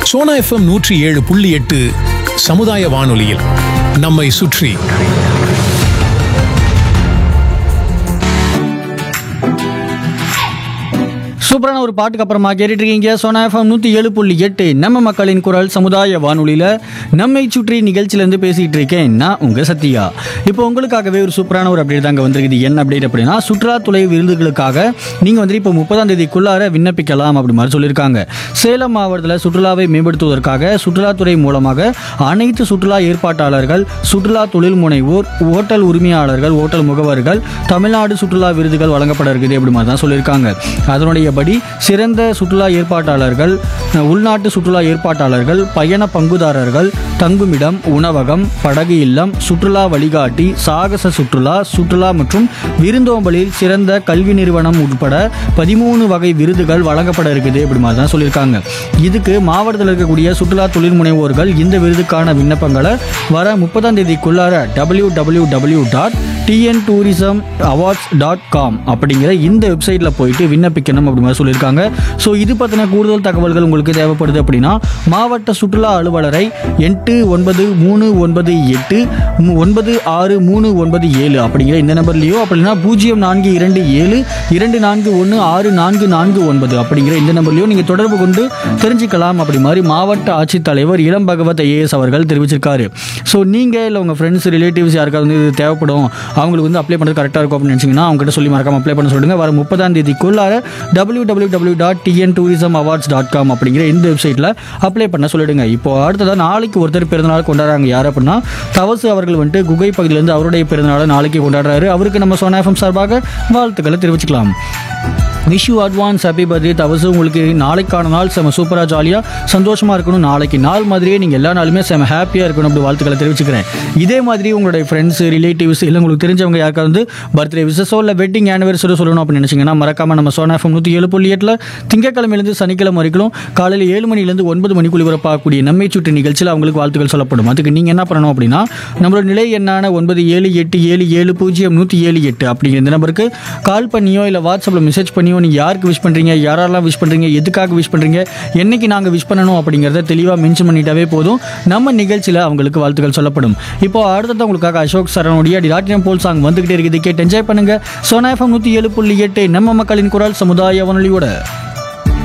Sona FM நூற்றி ஏழு புள்ளி எட்டு சமுதாய வானொலியில் நம்மை சுற்றி சூப்பரான ஒரு பாட்டுக்கு அப்புறமா கேட்டுட்டு இருக்கீங்க சோனா எஃப்எம் நூற்றி ஏழு புள்ளி எட்டு நம்ம மக்களின் குரல் சமுதாய வானொலியில் நம்மை சுற்றி நிகழ்ச்சியிலேருந்து பேசிகிட்டு இருக்கேன் நான் உங்கள் சத்யா இப்போ உங்களுக்காகவே ஒரு சூப்பரான ஒரு அப்டேட் தாங்க வந்திருக்குது என்ன அப்டேட் அப்படின்னா சுற்றுலாத்துறை விருதுகளுக்காக நீங்கள் வந்து இப்போ முப்பதாம் தேதிக்குள்ளார விண்ணப்பிக்கலாம் அப்படி மாதிரி சொல்லியிருக்காங்க சேலம் மாவட்டத்தில் சுற்றுலாவை மேம்படுத்துவதற்காக சுற்றுலாத்துறை மூலமாக அனைத்து சுற்றுலா ஏற்பாட்டாளர்கள் சுற்றுலா தொழில் முனைவோர் ஓட்டல் உரிமையாளர்கள் ஓட்டல் முகவர்கள் தமிழ்நாடு சுற்றுலா விருதுகள் வழங்கப்பட இருக்குது அப்படி மாதிரி தான் சொல்லியிருக்காங்க அதனுடையபடி சிறந்த சுற்றுலா ஏற்பாட்டாளர்கள் உள்நாட்டு சுற்றுலா ஏற்பாட்டாளர்கள் பயண பங்குதாரர்கள் தங்குமிடம் உணவகம் படகு இல்லம் சுற்றுலா வழிகாட்டி சாகச சுற்றுலா சுற்றுலா மற்றும் விருந்தோம்பலில் சிறந்த கல்வி நிறுவனம் உட்பட பதிமூணு வகை விருதுகள் வழங்கப்பட இருக்குது அப்படி மாதிரி தான் சொல்லியிருக்காங்க இதுக்கு மாவட்டத்தில் இருக்கக்கூடிய சுற்றுலா தொழில் முனைவோர்கள் இந்த விருதுக்கான விண்ணப்பங்களை வர முப்பதாம் தேதிக்குள்ளார W W W dot TN tourism awards dot com அப்படிங்கிற இந்த வெப்சைட்டில் போயிட்டு விண்ணப்பிக்கணும் அப்படி மாதிரி சொல்லியிருக்காங்க ஸோ இது பற்றின கூடுதல் தகவல்கள் உங்களுக்கு தேவைப்படுது அப்படின்னா மாவட்ட சுற்றுலா அலுவலரை எட்டு ஒன்பது மூணு ஒன்பது எட்டு மு- ஒன்பது ஆறு மூணு ஒன்பது ஏழு அப்படிங்கிற இந்த நம்பர்லேயோ அப்படின்னா பூஜ்ஜியம் நான்கு இரண்டு ஏழு இரண்டு நான்கு ஒன்று ஆறு நான்கு நான்கு ஒன்பது அப்படிங்கிற இந்த நம்பர்லையோ நீங்கள் தொடர்பு கொண்டு தெரிஞ்சுக்கலாம் அப்படி மாதிரி மாவட்ட ஆட்சித்தலைவர் இளம் பகவத் ஐஏஎஸ் அவர்கள் தெரிவிச்சிருக்காரு ஸோ நீங்கள் இல்லை உங்கள் ஃப்ரெண்ட்ஸ் ரிலேட்டிவ்ஸ் யாருக்காவது வந்து இது தேவைப்படும் அவங்களுக்கு வந்து அப்ளை பண்ணுறது கரெக்டாக இருக்கும் அப்படின்னு நினச்சிங்கன்னா அவங்ககிட்ட சொல்லி மறக்காம அப்ளை பண்ண சொல்லுங்க வர முப்பதாம் தேதிக்குள்ளார W W W dot TN tourism awards dot com அப்படிங்கிற இந்த வெப்சைட்டில் அப்ளை பண்ண சொல்லிடுங்க இப்போ அடுத்ததாக நாளைக்கு ஒருத்தர் பிறந்தநாள் கொண்டாடுறாங்க யார் அப்படின்னா தவசு அவர்கள் வந்துட்டு குகை பகுதியிலேருந்து அவருடைய பிறந்தநாளை நாளைக்கு கொண்டாடுறாரு அவருக்கு நம்ம சோனா எஃப்எம் சார்பாக வாழ்த்துக்களை தெரிவிச்சுக்கலாம் wish you advance happy birthday Thavasu உங்களுக்கு நாளைக்கான நாள் செம சூப்பராக ஜாலியாக சந்தோஷமாக இருக்கணும் நாளைக்கு நாள் மாதிரியே நீங்கள் எல்லா நாளுமே செம ஹாப்பியாக இருக்கணும் அப்படி வாழ்த்துக்களை தெரிவிச்சுக்கிறேன் இதே மாதிரி உங்களுடைய ஃப்ரெண்ட்ஸ் ரிலேட்டிவ்ஸ் இல்லை உங்களுக்கு தெரிஞ்சவங்க யாருக்காவது வந்து பர்த்டே விசஸோ இல்லை வெட்டிங் ஆனிவர்சரி சொல்லணும் அப்படின்னு நினச்சிங்கன்னா மறக்காமல் நம்ம சோனா எஃப்எம் நூற்றி ஏழு புள்ளி எட்டில் திங்கக்கிழமையிலேருந்து சனிக்கிழமை வரைக்கும் காலையில் ஏழு மணிலேருந்து ஒன்பது மணிக்குள் ஒளிபரப்பாகக்கூடிய நம்மை சுற்றி நிகழ்ச்சியில் அவங்களுக்கு வாழ்த்துக்கள் சொல்லப்படும் அதுக்கு நீங்கள் என்ன பண்ணணும் அப்படின்னா நம்மளோட நிலை எண்ணான ஒன்பது ஏழு எட்டு ஏழு ஏழு பூஜ்ஜியம் நூற்றி ஏழு எட்டு அப்படிங்கிற இந்த நம்பருக்கு கால் பண்ணியோ இல்லை வாட்ஸ்அப்பில் மெசேஜ் பண்ணியோ நீங்கள் யாருக்கு விஷ் பண்ணுறீங்க யாரெல்லாம் விஷ் பண்ணுறீங்க எதுக்காக விஷ் பண்ணுறீங்க என்னைக்கு நாங்கள் விஷ் பண்ணணும் அப்படிங்கிறத தெளிவாக மென்ஷன் பண்ணிட்டாவே போதும் நம்ம நிகழ்ச்சியில் அவங்களுக்கு வாழ்த்துக்கள் சொல்லப்படும் இப்போ அடுத்தது உங்களுக்காக அசோக் சரணுடைய டிராட்டினம் போல் சாங் வந்துகிட்டே இருக்குது கேட்டு என்ஜாய் பண்ணுங்க சோனா எஃப்எம் நூற்றி ஏழு புள்ளி எட்டு நம்ம மக்களின் குரல் சமுதாய வானொலியோட